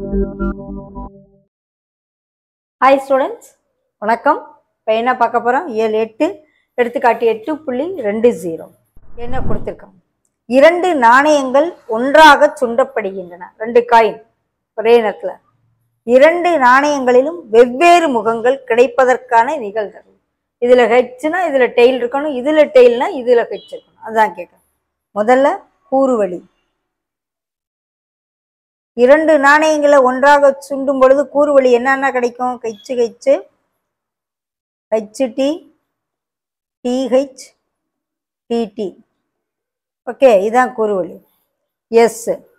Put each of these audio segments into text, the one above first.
hi students வணக்கம் இப்போ என்ன பார்க்க போகிறோம் ஏழு எட்டு எடுத்துக்காட்டு எட்டு புள்ளி ரெண்டு ஜீரோ என்ன கொடுத்துருக்கோம் இரண்டு நாணயங்கள் ஒன்றாக சுண்டப்படுகின்றன ரெண்டு காயின் ஒரே நேரத்தில் இரண்டு நாணயங்களிலும் வெவ்வேறு முகங்கள் கிடைப்பதற்கான நிகழ்தகவு இதில் ஹெச்னா இதில் டெய்ல் இருக்கணும் இதில் டெய்ல்னா இதில் ஹெச் இருக்கணும் அதுதான் கேட்குறேன் முதல்ல கூறுவழி இரண்டு நாணயங்களை ஒன்றாக சுண்டும் பொழுது கூறுவழி என்னென்ன கிடைக்கும் கெச்சு கெச்சு H T T H T T okay இதான் கூறுவழி எஸ்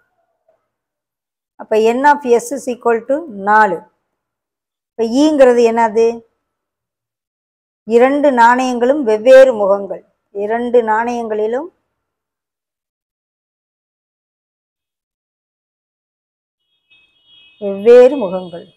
அப்போ n of S is equal to நாலு இப்போ ஈங்கிறது என்னது இரண்டு நாணயங்களும் வெவ்வேறு முகங்கள் இரண்டு நாணயங்களிலும் வெவ்வேறு முகங்கள்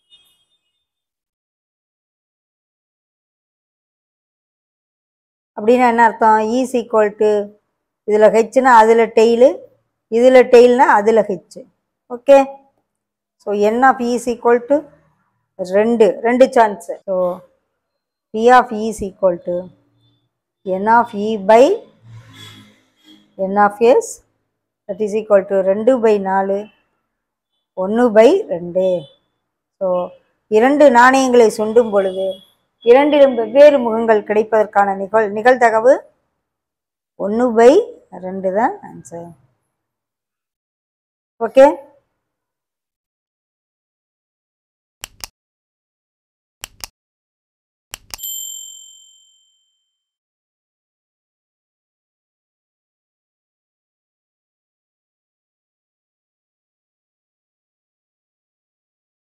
அப்படின்னா என்ன அர்த்தம் ஈஸ் ஈக்குவல் டு இதில் ஹெச்னா அதில் டெய்லு இதில் டெய்ல்னா அதில் H okay so n of E's equal to ரெண்டு ரெண்டு chance so P of E's equal to n of E by n of S that is equal to ரெண்டு பை நாலு ஒன்று பை ரெண்டு ஸோ இரண்டு நாணயங்களை சுண்டும் பொழுது இரண்டிலும் வெவ்வேறு முகங்கள் கிடைப்பதற்கான நிகழ் நிகழ்தகவு ஒன்று பை ரெண்டு தான் ஆன்சர் ஓகே